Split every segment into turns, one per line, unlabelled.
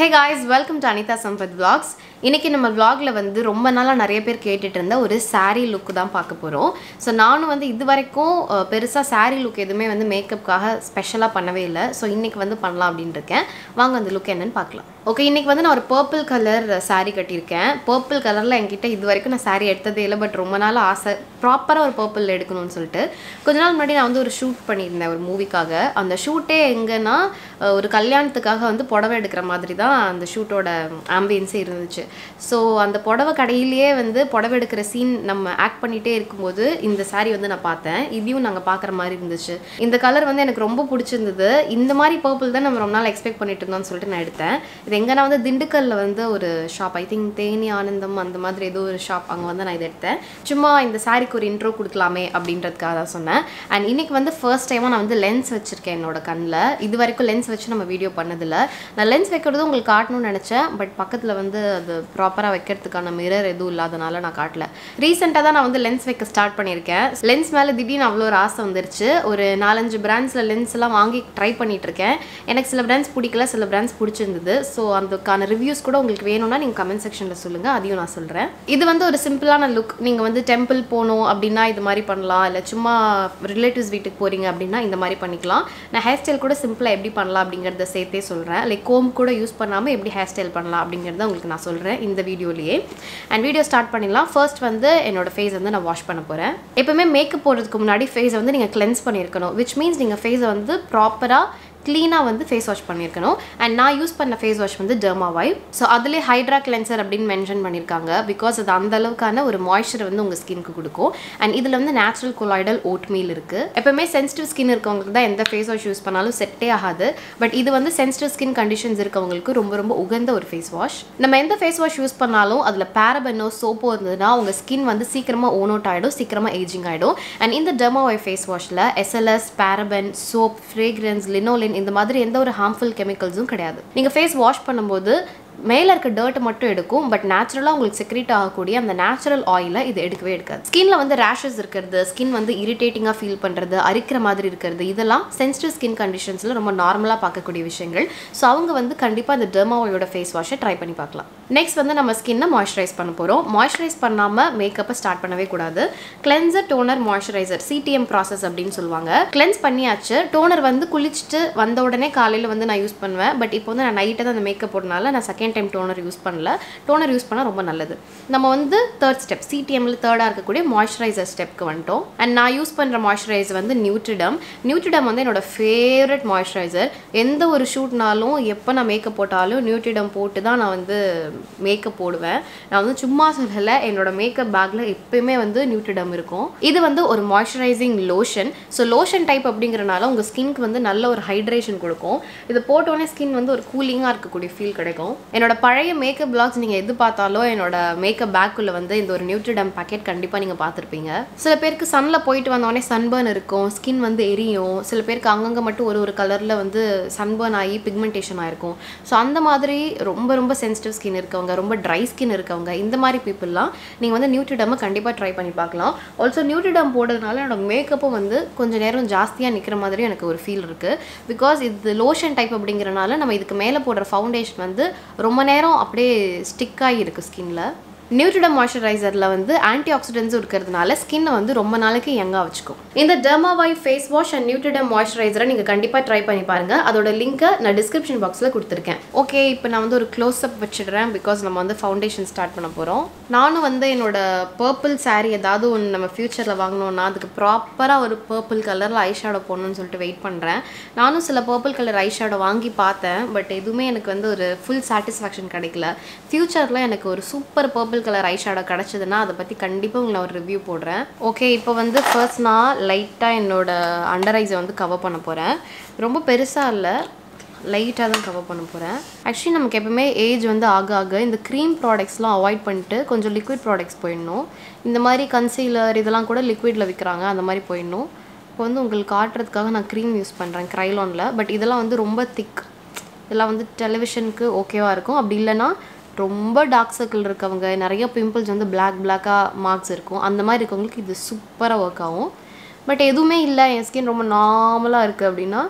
hey guys welcome to Anitha Sampath vlogs இன்னைக்கு நம்ம vlogல வந்து ரொம்ப நாளாக நிறைய பேர் கேட்டுட்டு இருந்த ஒரு saree லுக் தான் பார்க்க போகிறோம் ஸோ நானும் வந்து இது வரைக்கும் பெருசாக saree லுக் எதுவுமே வந்து மேக்கப்புக்காக ஸ்பெஷலாக பண்ணவே இல்லை ஸோ இன்னைக்கு வந்து பண்ணலாம் அப்படின்னு இருக்கேன் வாங்க அந்த லுக் என்னன்னு பார்க்கலாம் ஓகே இன்னைக்கு வந்து நான் ஒரு பர்பிள் கலர் saree கட்டியிருக்கேன் பர்பிள் கலரில் என்கிட்ட இது வரைக்கும் நான் saree எடுத்ததே இல்லை பட் ரொம்ப நாள் ஆசை ப்ராப்பராக ஒரு பர்பிள் எடுக்கணும்னு சொல்லிட்டு கொஞ்ச நாள் முன்னாடி நான் வந்து ஒரு ஷூட் பண்ணியிருந்தேன் ஒரு மூவிக்காக அந்த ஷூட்டே எங்கன்னா அஹ், ஒரு கல்யாணத்துக்காக வந்து புடவை எடுக்கிற மாதிரி தான் அந்த ஷூட்டோட ஆம்பியன்ஸே இருந்துச்சு ஸோ அந்த புடவை கடையிலேயே வந்து புடவை எடுக்கிற சீன் நம்ம ஆக்ட் பண்ணிகிட்டே இருக்கும்போது இந்த saree வந்து நான் பார்த்தேன் இதையும் நாங்கள் பார்க்குற மாதிரி இருந்துச்சு இந்த கலர் வந்து எனக்கு ரொம்ப பிடிச்சிருந்தது இந்த மாதிரி பர்பிள் தான் நம்ம ரொம்ப நாள் எக்ஸ்பெக்ட் பண்ணிட்டு இருந்தோம்னு சொல்லிட்டு நான் எடுத்தேன் இது எங்கன்னா வந்து திண்டுக்கல்ல வந்து ஒரு ஷாப் ஐ திங்க் தேனி ஆனந்தம் அந்த மாதிரி ஏதோ ஒரு ஷாப் அங்கே வந்து நான் இதை எடுத்தேன் சும்மா இந்த சாரிக்கு ஒரு இன்ட்ரோ கொடுக்கலாமே அப்படின்றதுக்காக தான் சொன்னேன் அண்ட் இன்னைக்கு வந்து ஃபர்ஸ்ட் டைமாக நான் வந்து லென்ஸ் வச்சுருக்கேன் என்னோட கண்ணில் இது வரைக்கும் லென்ஸ் வச்சு நம்ம வீடியோ பண்ணதில்ல நான் லென்ஸ் வைக்கிறது உங்களுக்கு காட்டணும்னு நினச்சேன் பட் பக்கத்தில் வந்து அது ப்ராப்பராக வைக்கிறதுக்கான மிரர் எதுவும் இல்லாதனால நான் காட்டல ரீசெண்டாக தான் நான் வந்து லென்ஸ் வைக்க ஸ்டார்ட் பண்ணியிருக்கேன் லென்ஸ் மேலே திடீர்னு அவ்வளோ ஒரு ஆசை வந்துருச்சு ஒரு நாலஞ்சு பிராண்ட்ஸில் லென்ஸ் எல்லாம் வாங்கி ட்ரை பண்ணிட்டு இருக்கேன் எனக்கு சில பிராண்ட்ஸ் பிடிக்கல சில பிராண்ட்ஸ் பிடிச்சிருந்தது ஸோ அதுக்கான ரிவ்யூஸ் கூட உங்களுக்கு வேணும்னா நீங்கள் கமெண்ட் செக்ஷனில் சொல்லுங்கள் அதையும் நான் சொல்கிறேன் இது வந்து ஒரு சிம்பிளான லுக் நீங்கள் வந்து டெம்பிள் போகணும் அப்படின்னா இது மாதிரி பண்ணலாம் இல்லை சும்மா ரிலேட்டிவ்ஸ் வீட்டுக்கு போகிறீங்க அப்படின்னா இந்த மாதிரி பண்ணிக்கலாம் நான் ஹேர் ஸ்டைல் கூட சிம்பிளாக எப்படி பண்ணலாம் அப்படிங்கிறத சேர்த்தே சொல்கிறேன் லைக் கோம் கூட யூஸ் பண்ணாமல் எப்படி ஹேர் ஸ்டைல் பண்ணலாம் அப்படிங்கிறத உங்களுக்கு நான் சொல்கிறேன் இந்த வீடியோலேயே அண்ட் வீடியோ ஸ்டார்ட் பண்ணிடலாம் ஃபர்ஸ்ட் வந்து என்னோட ஃபேஸ் வந்து நான் வாஷ் பண்ண போகிறேன் எப்பவுமே மேக்கப் போடுறதுக்கு முன்னாடி ஃபேஸை வந்து நீங்கள் கிளென்ஸ் பண்ணியிருக்கணும் விச் மீன்ஸ் நீங்கள் ஃபேஸை வந்து ப்ராப்பராக க்ளீனாக வந்து ஃபேஸ் வாஷ் பண்ணியிருக்கணும் அண்ட் நான் யூஸ் பண்ண ஃபேஸ் வாஷ் வந்து டெர்மாவாய் ஸோ அதுலேயே ஹைட்ரா கிளென்சர் அப்படின்னு மென்ஷன் பண்ணியிருக்காங்க பிகாஸ் அது அந்த அளவுக்கான ஒரு மாய்ஸ்சர் வந்து உங்கள் ஸ்கின்க்கு கொடுக்கும் அண்ட் இதில் வந்து நேச்சுரல் கொலாய்டல் ஓட் மீல் இருக்குது எப்பவுமே சென்சிட்டிவ் ஸ்கின் இருக்கவங்களுக்கு தான் எந்த ஃபேஸ் வாஷ் யூஸ் பண்ணாலும் செட்டே ஆகாது பட் இது வந்து சென்சிட்டிவ் ஸ்கின் கண்டிஷன்ஸ் இருக்கவங்களுக்கு ரொம்ப ரொம்ப உகந்த ஒரு ஃபேஸ் வாஷ் நம்ம எந்த ஃபேஸ் வாஷ் யூஸ் பண்ணாலும் அதில் பேரபனோ சோப்போ இருந்ததுன்னா உங்கள் ஸ்கின் வந்து சீக்கிரமாக ஓன் அவுட் ஆகிடும் சீக்கிரமாக ஏஜிங் ஆகிடும் அண்ட் இந்த டெர்மாவாய் ஃபேஸ் வாஷில் SLS paraben soap fragrance lanolin இந்த மாதிரி எந்த ஒரு ஹார்ம்ஃபுல் கெமிக்கல்ஸும் கிடையாது நீங்கள் ஃபேஸ் வாஷ் பண்ணும்போது மேலே இருக்க டர்ட் மட்டும் எடுக்கும் பட் நேச்சுரலாக உங்களுக்கு செக்ரேட் ஆகக்கூடிய அந்த நேச்சுரல் ஆயிலை இது எடுக்கவே எடுக்காது ஸ்கின்ல வந்து ரேஷஸ் இருக்கிறது ஸ்கின் வந்து இரிட்டேட்டிங்காக ஃபீல் பண்ணுறது அரிக்கிற மாதிரி இருக்கிறது இதெல்லாம் சென்சிட்டிவ் ஸ்கின் கண்டிஷன்ஸில் ரொம்ப நார்மலாக பார்க்கக்கூடிய விஷயங்கள் ஸோ அவங்க வந்து கண்டிப்பாக இந்த டெர்மாவோட ஃபேஸ் வாஷை ட்ரை பண்ணி பார்க்கலாம் நெக்ஸ்ட் வந்து நம்ம ஸ்கின்னை மாய்ஸ்சரைஸ் பண்ண போகிறோம் மாய்ஸ்சரைஸ் பண்ணாமல் மேக்கப்பை ஸ்டார்ட் பண்ணவே கூடாது cleanser toner moisturiser CTM process அப்படின்னு சொல்லுவாங்க கிளென்ஸ் பண்ணியாச்சு டோனர் வந்து குளிச்சுட்டு வந்த உடனே காலையில் வந்து நான் யூஸ் பண்ணுவேன் பட் இப்போ வந்து நான் நைட்டை தான் அந்த மேக்கப் போடனால நான் செகண்ட் டைம் டோனர் யூஸ் பண்ணல டோனர் யூஸ் பண்ணால் ரொம்ப நல்லது நம்ம வந்து தேர்ட் ஸ்டெப் சிடிஎம்ல தேர்டாக இருக்கக்கூடிய மாய்ஸ்சரைசர் ஸ்டெப்க்கு வந்துட்டோம் அண்ட் நான் யூஸ் பண்ணுற மாய்ஸ்சரைசர் வந்து நியூட்ரிடம் நியூட்ரிடம் வந்து என்னோட ஃபேவரட் மாய்ஸ்சரைசர் எந்த ஒரு ஷூட்னாலும் எப்போ நான் மேக்கப் போட்டாலும் நியூட்ரிடம் போட்டு தான் நான் வந்து மேக்கப் போடுவேன் நான் வந்து சும்மா சொல்லலை என்னோட மேக்கப் பேக்கில் எப்பயுமே வந்து நியூட்ரிடம் இருக்கும் இது வந்து ஒரு moisturising lotion so lotion type அப்படிங்கிறனால உங்கள் ஸ்கின்க்கு வந்து நல்ல ஒரு ஹைட்ரேஷன் கொடுக்கும் இது போட்டோடனே ஸ்கின் வந்து ஒரு கூலிங்காக இருக்கக்கூடிய ஃபீல் கிடைக்கும் என்னோட பழைய மேக்கப் பிளாக்ஸ் நீங்கள் எது பார்த்தாலும் என்னோட மேக்கப் பேக்குள்ளே வந்து இந்த ஒரு நியூட்ரிடம் பேக்கெட் கண்டிப்பாக நீங்கள் பார்த்துருப்பீங்க சில பேருக்கு சன்னில் போயிட்டு வந்தோடனே சன்பர்ன் இருக்கும் ஸ்கின் வந்து எரியும் சில பேருக்கு அங்கங்கே மட்டும் ஒரு ஒரு கலரில் வந்து சன்பர்ன் ஆகி பிக்மெண்டேஷன் ஆயிருக்கும் ஸோ அந்த மாதிரி ரொம்ப ரொம்ப சென்சிட்டிவ் ஸ்கின் இருக்கவங்க ரொம்ப ட்ரை ஸ்கின் இருக்கவங்க இந்த மாதிரி பீப்புளெலாம் நீங்கள் வந்து நியூட்ரிடமை கண்டிப்பாக ட்ரை பண்ணி பார்க்கலாம் ஆல்சோ நியூட்ரிடம் போடுறதுனால என்னோட மேக்கப்பும் வந்து கொஞ்சம் நேரம் ஜாஸ்தியாக நிற்கிற மாதிரி எனக்கு ஒரு ஃபீல் இருக்குது பிகாஸ் இது லோஷன் டைப் அப்படிங்கிறனால நம்ம இதுக்கு மேலே போடுற ஃபவுண்டேஷன் வந்து ரொம்ப நேரம் அப்படியே ஸ்டிக் ஆகி இருக்குது ஸ்கின்ல நியூட்ரிடம் மாய்ஸ்சரைசரில் வந்து ஆன்டி ஆக்சிடென்ட்ஸும் இருக்கிறதுனால ஸ்கின்னை வந்து ரொம்ப நாளைக்கு யங்காக வச்சுக்கும் இந்த டெர்மாவாய் ஃபேஸ் வாஷ் அண்ட் நியூட்ரிடம் மாய்ஸ்சரைசரை நீங்கள் கண்டிப்பாக ட்ரை பண்ணி பாருங்கள் அதோட லிங்க்கை நான் டிஸ்கிரிப்ஷன் பாக்ஸில் கொடுத்துருக்கேன் ஓகே இப்போ நான் வந்து ஒரு க்ளோஸ் அப் வச்சிடுறேன் பிகாஸ் நம்ம வந்து ஃபவுண்டேஷன் ஸ்டார்ட் பண்ண போகிறோம் நானும் வந்து என்னோட பர்பிள் saree ஏதாவது ஒன்று நம்ம ஃப்யூச்சரில் வாங்கினோன்னா அதுக்கு ப்ராப்பராக ஒரு பர்பிள் கலரில் ஐ ஷேடோ போடணும்னு சொல்லிட்டு வெயிட் பண்ணுறேன் நானும் சில பர்பிள் கலர் ஐ ஷேடோ வாங்கி பார்த்தேன் பட் எதுவுமே எனக்கு வந்து ஒரு ஃபுல் சாட்டிஸ்ஃபேக்ஷன் கிடைக்கல ஃப்யூச்சரில் எனக்கு ஒரு super purple colour eye shadow கிடச்சதுன்னா அதை பற்றி கண்டிப்பாக உங்களை ஒரு ரிவ்யூ போடுறேன் ஓகே இப்போ வந்து ஃபர்ஸ்ட் நான் லைட்டாக என்னோட அண்டர் ஐஸை வந்து கவர் பண்ண போகிறேன் ரொம்ப பெருசாக இல்லை லைட்டாக தான் கவர் பண்ண போகிறேன் ஆக்சுவலி நமக்கு எப்பவுமே ஏஜ் வந்து ஆக ஆக இந்த க்ரீம் ப்ராடக்ட்ஸ்லாம் அவாய்ட் பண்ணிட்டு கொஞ்சம் லிக்விட் ப்ராடக்ட்ஸ் போயிடணும் இந்த மாதிரி கன்சீலர் இதெல்லாம் கூட லிக்விடில் விற்கிறாங்க அந்த மாதிரி போயிடணும் இப்போ வந்து உங்களுக்கு காட்டுறதுக்காக நான் க்ரீம் யூஸ் பண்ணுறேன் க்ரைலானில் பட் இதெல்லாம் வந்து ரொம்ப திக் இதெல்லாம் வந்து டெலிவிஷனுக்கு ஓகேவாக இருக்கும் அப்படி இல்லைன்னா ரொம்ப டார்க் சர்க்கிள் இருக்கவங்க நிறைய பிம்பிள்ஸ் வந்து பிளாக் பிளாக்காக மார்க்ஸ் இருக்கும் அந்த மாதிரி இருக்கவங்களுக்கு இது சூப்பராக ஒர்க் ஆகும் பட் எதுவுமே இல்லை என் ஸ்கின் ரொம்ப நார்மலாக இருக்குது அப்படின்னா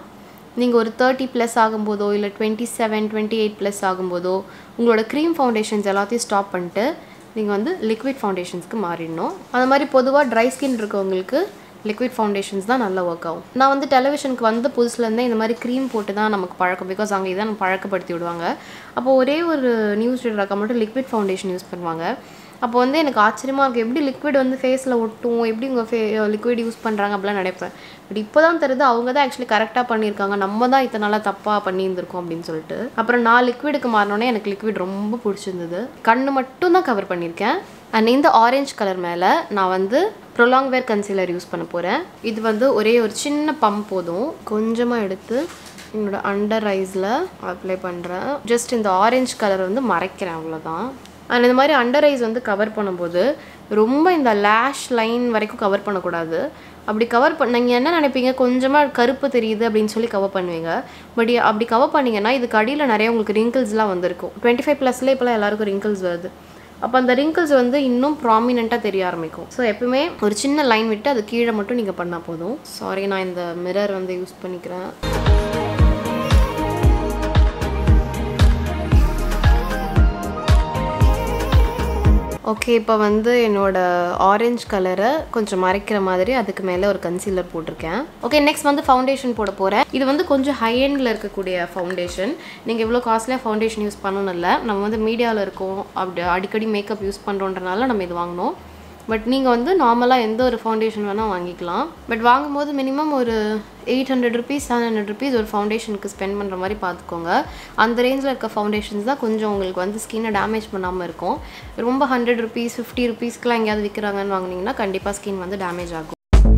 நீங்கள் ஒரு தேர்ட்டி ப்ளஸ் ஆகும்போதோ இல்லை twenty seven twenty eight plus ஆகும்போதோ உங்களோட க்ரீம் ஃபவுண்டேஷன்ஸ் எல்லாத்தையும் ஸ்டாப் பண்ணிட்டு நீங்கள் வந்து லிக்விட் ஃபவுண்டேஷன்ஸ்க்கு மாறிடணும் அந்த மாதிரி பொதுவாக ட்ரை ஸ்கின் இருக்கவங்களுக்கு லிக்விட் ஃபவுண்டேஷன்ஸ் தான் நல்லா ஒர்க் ஆகும் நான் வந்து டெலிவிஷனுக்கு வந்த புதுசுலேருந்தே இந்த மாதிரி க்ரீம் போட்டு தான் நமக்கு பழக்கம் பிகாஸ் அங்கே இதான் பழக்கப்படுத்தி விடுவாங்க அப்போ ஒரே ஒரு நியூஸ் ரீடர் அக்கா மட்டும் லிக்விட் ஃபவுண்டேஷன் யூஸ் பண்ணுவாங்க அப்போ வந்து எனக்கு ஆச்சரியமாக இருக்குது எப்படி லிக்விட் வந்து ஃபேஸில் ஒட்டும் எப்படி உங்கள் ஃபே லிக்விட் யூஸ் பண்ணுறாங்க அப்படிலாம் நினைப்பேன் பட் இப்போ தான் தெரியுது அவங்க தான் ஆக்சுவலி கரெக்டாக பண்ணியிருக்காங்க நம்ம தான் இத்தனை நாளாக தப்பாக பண்ணியிருந்திருக்கோம் அப்படின்னு சொல்லிட்டு அப்புறம் நான் லிக்விடுக்கு மாறினோடனே எனக்கு லிக்விட் ரொம்ப பிடிச்சிருந்தது கண்ணு மட்டும் தான் கவர் பண்ணியிருக்கேன் அண்ட் இந்த ஆரஞ்சு கலர் மேலே நான் வந்து ப்ரொலாங் வேர் கன்சீலர் யூஸ் பண்ண போகிறேன் இது வந்து ஒரே ஒரு சின்ன பம்ப் போதும் கொஞ்சமாக எடுத்து என்னோட அண்டர் ஐஸில் அப்ளை பண்ணுறேன் ஜஸ்ட் இந்த ஆரஞ்சு கலர் வந்து மறைக்கிறேன் அவ்வளோதான் அண்ட் இந்த மாதிரி அண்டர் ஐஸ் வந்து கவர் பண்ணும்போது ரொம்ப இந்த லேஷ் லைன் வரைக்கும் கவர் பண்ணக்கூடாது அப்படி கவர் பண்ண நீங்கள் என்ன நினைப்பீங்க கொஞ்சமாக கருப்பு தெரியுது அப்படின்னு சொல்லி கவர் பண்ணுவீங்க பட் அப்படி கவர் பண்ணீங்கன்னா இதுக்கு அடியில் நிறைய உங்களுக்கு ரிங்கிள்ஸ்லாம் வந்திருக்கும் டுவெண்ட்டி ஃபைவ் ப்ளஸ்லேயே இப்போலாம் எல்லாருக்கும் ரிங்கிள்ஸ் வருது அப்போ அந்த ரிங்கிள்ஸ் வந்து இன்னும் ப்ராமினெண்ட்டாக தெரிய ஆரம்பிக்கும் ஸோ எப்பவுமே ஒரு சின்ன லைன் விட்டு அது கீழே மட்டும் நீங்கள் பண்ணால் போதும் சாரி நான் இந்த மிரர் வந்து யூஸ் பண்ணிக்கிறேன் ஓகே இப்போ வந்து என்னோட ஆரஞ்சு கலரை கொஞ்சம் மறைக்கிற மாதிரி அதுக்கு மேலே ஒரு கன்சீலர் போட்டிருக்கேன் ஓகே நெக்ஸ்ட் வந்து ஃபவுண்டேஷன் போட போகிறேன் இது வந்து கொஞ்சம் ஹை எண்டில் இருக்கக்கூடிய ஃபவுண்டேஷன் நீங்கள் இவ்வளோ காஸ்ட்லியாக ஃபவுண்டேஷன் யூஸ் பண்ணணும் இல்லை நம்ம வந்து மீடியாவில் இருக்கோம் அப்படி அடிக்கடி மேக்கப் யூஸ் பண்ணுறோன்றனால நம்ம இது வாங்கினோம் பட் நீங்கள் வந்து நார்மலாக எந்த ஒரு ஃபவுண்டேஷன் வேணால் வாங்கிக்கலாம் பட் வாங்கும்போது மினிமம் ஒரு eight hundred rupees seven hundred rupees ஒரு ஃபவுண்டேஷனுக்கு ஸ்பெண்ட் பண்ணுற மாதிரி பார்த்துக்கோங்க அந்த ரேஞ்சில் இருக்க ஃபவுண்டேஷன்ஸ் தான் கொஞ்சம் உங்களுக்கு வந்து ஸ்கின்னை டேமேஜ் பண்ணாமல் இருக்கும் ரொம்ப ஹண்ட்ரட் ருபீஸ் ஃபிஃப்டி ருபீஸ்க்குலாம் எங்கேயாவது விற்கிறாங்கன்னு வாங்குனீங்கன்னா கண்டிப்பாக ஸ்கின் வந்து டேமேஜ் ஆகும்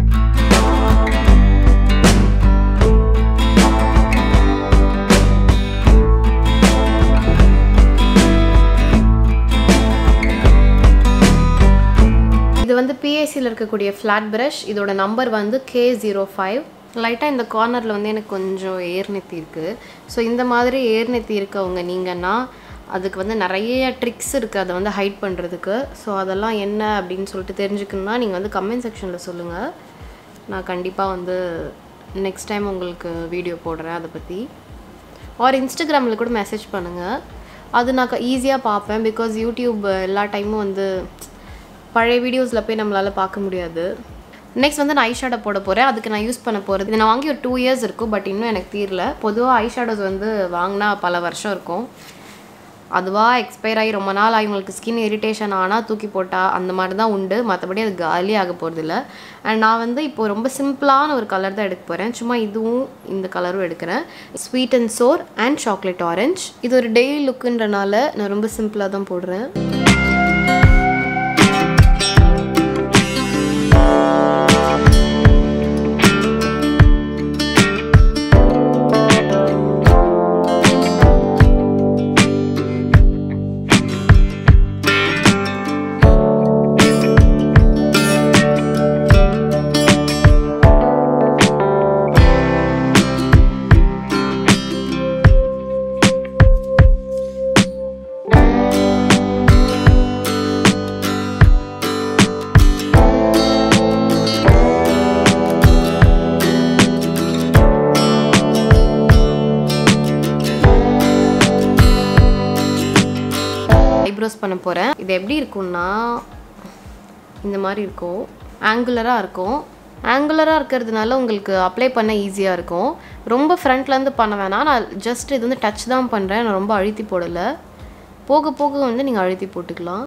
இது வந்து பிஏசியில் இருக்கக்கூடிய ஃப்ளாட் ப்ரஷ் இதோட நம்பர் வந்து கே ஜீரோ ஃபைவ் லைட்டாக இந்த கார்னரில் வந்து எனக்கு கொஞ்சம் ஏர்நெத்தி இருக்குது ஸோ இந்த மாதிரி ஏர்நெத்தி இருக்கவங்க நீங்கன்னா அதுக்கு வந்து நிறைய ட்ரிக்ஸ் இருக்குது அதை வந்து ஹைட் பண்ணுறதுக்கு ஸோ அதெல்லாம் என்ன அப்படின்னு சொல்லிட்டு தெரிஞ்சுக்கணுன்னா நீங்கள் வந்து கமெண்ட் செக்ஷனில் சொல்லுங்கள் நான் கண்டிப்பாக வந்து நெக்ஸ்ட் டைம் உங்களுக்கு வீடியோ போடுறேன் அதை பற்றி ஆர் இன்ஸ்டாகிராமில் கூட மெசேஜ் பண்ணுங்கள் அது நான் ஈஸியாக பார்ப்பேன் பிகாஸ் யூடியூப் எல்லா டைமும் வந்து பழைய வீடியோஸில் போய் நம்மளால் பார்க்க முடியாது நெக்ஸ்ட் வந்து நான் ஐஷேடோ போட போகிறேன் அதுக்கு நான் யூஸ் பண்ண போகிறது இது நான் வாங்கி ஒரு டூ இயர்ஸ் இருக்கும் பட் இன்னும் எனக்கு தீரல பொதுவாக ஐஷேடோஸ் வந்து வாங்கினா பல வருஷம் இருக்கும் அதுவாக எக்ஸ்பயர் ஆகி ரொம்ப நாள் ஆகி உங்களுக்கு ஸ்கின் இரிட்டேஷன் ஆனால் தூக்கி போட்டால் அந்த மாதிரி தான் உண்டு மற்றபடி அது காலி ஆக போகிறதில்ல அண்ட் நான் வந்து இப்போ ரொம்ப சிம்பிளான ஒரு கலர் தான் எடுக்க போகிறேன் சும்மா இதுவும் இந்த கலரும் எடுக்கிறேன் sweet and sour and chocolate orange இது ஒரு டெய்லி லுக்குன்றனால நான் ரொம்ப சிம்பிளாக தான் போடுறேன் ஐப்ரோஸ் பண்ண போகிறேன் இது எப்படி இருக்கும்னா இந்த மாதிரி இருக்கும் ஆங்குலராக இருக்கும் ஆங்குலராக இருக்கிறதுனால உங்களுக்கு அப்ளை பண்ண ஈஸியாக இருக்கும் ரொம்ப ஃப்ரண்ட்லேருந்து பண்ண வேணாம் நான் ஜஸ்ட் இது வந்து டச் தான் பண்ணுறேன் நான் ரொம்ப அழுத்தி போடலை போக போக வந்து நீங்கள் அழுத்தி போட்டுக்கலாம்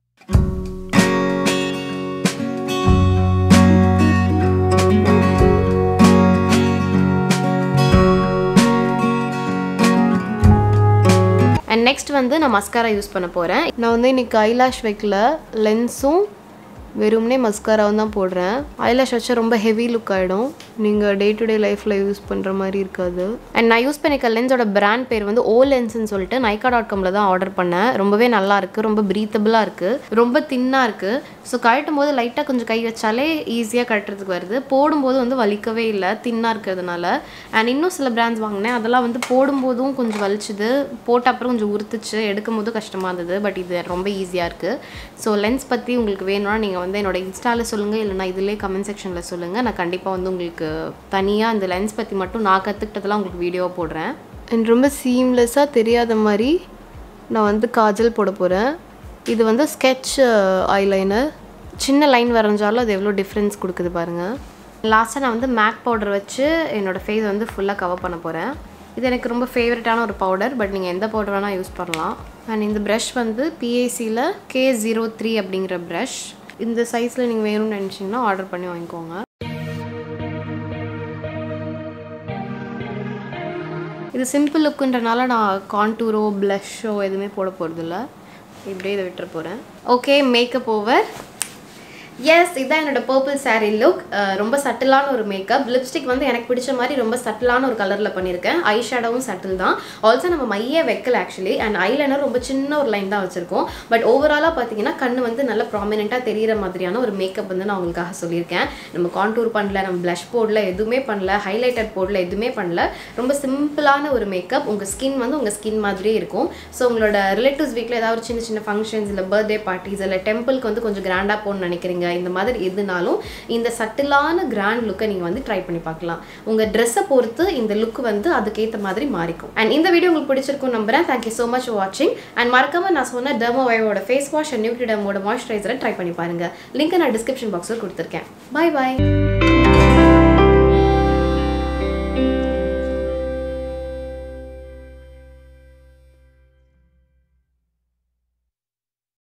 அண்ட் நெக்ஸ்ட் வந்து நான் மஸ்காரா யூஸ் பண்ண போகிறேன் நான் வந்து இன்னைக்கு ஐலாஷ் வைக்கல லென்ஸும் வெறும்னே மஸ்காராவும் தான் போடுறேன் ஐலாஷ் வச்சா ரொம்ப ஹெவி லுக் ஆகிடும் நீங்கள் டே டு டே லைஃப்பில் யூஸ் பண்ணுற மாதிரி இருக்காது அண்ட் நான் யூஸ் பண்ணிக்க லென்ஸோட பிராண்ட் பேர் வந்து ஓ லென்ஸ்னு சொல்லிட்டு நைக்கா டாட் காமில் தான் ஆர்டர் பண்ணேன் ரொம்பவே நல்லா இருக்குது ரொம்ப ப்ரீத்தபிளாக இருக்குது ரொம்ப தின்னாக இருக்குது ஸோ கழட்டும் போது லைட்டாக கொஞ்சம் கை வச்சாலே ஈஸியாக கட்டுறதுக்கு வருது போடும்போது வந்து வலிக்கவே இல்லை தின்னாக இருக்கிறதுனால அண்ட் இன்னும் சில பிராண்ட்ஸ் வாங்கினேன் அதெல்லாம் வந்து போடும்போதும் கொஞ்சம் வலிச்சுது போட்ட அப்புறம் கொஞ்சம் உறுத்துச்சு எடுக்கும் போதும் கஷ்டமாக இருந்தது பட் இது ரொம்ப ஈஸியாக இருக்குது ஸோ லென்ஸ் பற்றி உங்களுக்கு வேணும்னா நீங்கள் வந்து என்னோட இன்ஸ்டாவில் சொல்லுங்கள் இல்லைனா இதிலே கமெண்ட் செக்ஷனில் சொல்லுங்கள் நான் கண்டிப்பாக வந்து உங்களுக்கு தனியாக அந்த லென்ஸ் பற்றி மட்டும் நான் கற்றுக்கிட்டதெல்லாம் உங்களுக்கு வீடியோ போடுறேன் அண்ட் ரொம்ப சீம்லெஸ்ஸாக தெரியாத மாதிரி நான் வந்து காஜல் போட போகிறேன் இது வந்து ஸ்கெட்ச் ஐலைனர் சின்ன லைன் வரைஞ்சாலும் அது எவ்வளோ டிஃப்ரென்ஸ் கொடுக்குது பாருங்கள் லாஸ்ட்டாக நான் வந்து மேக் பவுடர் வச்சு என்னோடய ஃபேஸ் வந்து ஃபுல்லாக கவர் பண்ண போகிறேன் இது எனக்கு ரொம்ப ஃபேவரட்டான ஒரு பவுடர் பட் நீங்கள் எந்த பவுடர் வேணால் யூஸ் பண்ணலாம் அண்ட் இந்த ப்ரஷ் வந்து பிஏசியில் கே ஜீரோ த்ரீ அப்படிங்கிற ப்ரஷ் இந்த சைஸில் நீங்கள் வேணும்னு நினச்சிங்கன்னா ஆர்டர் பண்ணி வாங்கிக்கோங்க இது சிம்பிள் லுக்குன்றனால நான் கான்டூரோ ப்ளஷ்ஷோ எதுவுமே போட போகிறதில்ல இப்படியே இதை விட்டுற போகிறேன் ஓகே மேக்கப் ஓவர் எஸ் இதான் என்னோட பர்பிள் saree லுக் ரொம்ப சட்டிலான ஒரு மேக்கப் லிப்ஸ்டிக் வந்து எனக்கு பிடிச்ச மாதிரி ரொம்ப சட்டிலான ஒரு கலரில் பண்ணியிருக்கேன் ஐ ஷேடோவும் சட்டில் தான் ஆல்சோ நம்ம மையே வைக்கல ஆக்சுவலி அண்ட் ஐலைனர் ரொம்ப சின்ன ஒரு லைன் தான் வச்சுருக்கோம் பட் ஓவராலாக பார்த்தீங்கன்னா கண்ணு வந்து நல்ல ப்ராமினெண்ட்டாக தெரியிற மாதிரியான ஒரு மேக்கப் வந்து நான் உங்களுக்காக சொல்லியிருக்கேன் நம்ம கான்டூர் பண்ணல நம்ம ப்ளஷ் போடல எதுவுமே பண்ணல ஹைலைட்டர் போடல எதுவுமே பண்ணல ரொம்ப சிம்பிளான ஒரு மேக்கப் உங்கள் ஸ்கின் வந்து உங்கள் ஸ்கின் மாதிரியே இருக்கும் ஸோ உங்களோட ரிலேட்டிவ்ஸ் வீட்டில் ஏதாவது ஒரு சின்ன சின்ன ஃபங்க்ஷன்ஸ் இல்லை பர்த்டே பார்ட்டிஸ் இல்லை டெம்பிளுக்கு வந்து கொஞ்சம் கிராண்டாக போகணும்னு நினைக்கிறீங்க இந்த மாதிரி எதுனாலும் இந்த சட்டிலான கிராண்ட் லுக்கை நீங்கள் வந்து ட்ரை பண்ணி பார்க்கலாம் உங்கள் ட்ரெஸ்ஸை பொறுத்து இந்த லுக் வந்து அதுக்கேற்ற மாதிரி மாறிக்கும் அண்ட் இந்த வீடியோ உங்களுக்கு பிடிச்சிருக்கும் நம்புறேன் தேங்க்யூ ஸோ மச் வாட்சிங் அண்ட் மறக்காம நான் சொன்ன டெர்மோ வைவோட ஃபேஸ் வாஷ் அண்ட் நியூட்ரிடமோட மாய்ஸ்சரைசரை ட்ரை பண்ணி பாருங்க லிங்க் நான் டிஸ்கிரிப்ஷன் பாக்ஸில் கொடுத்துருக்கேன் பை பாய்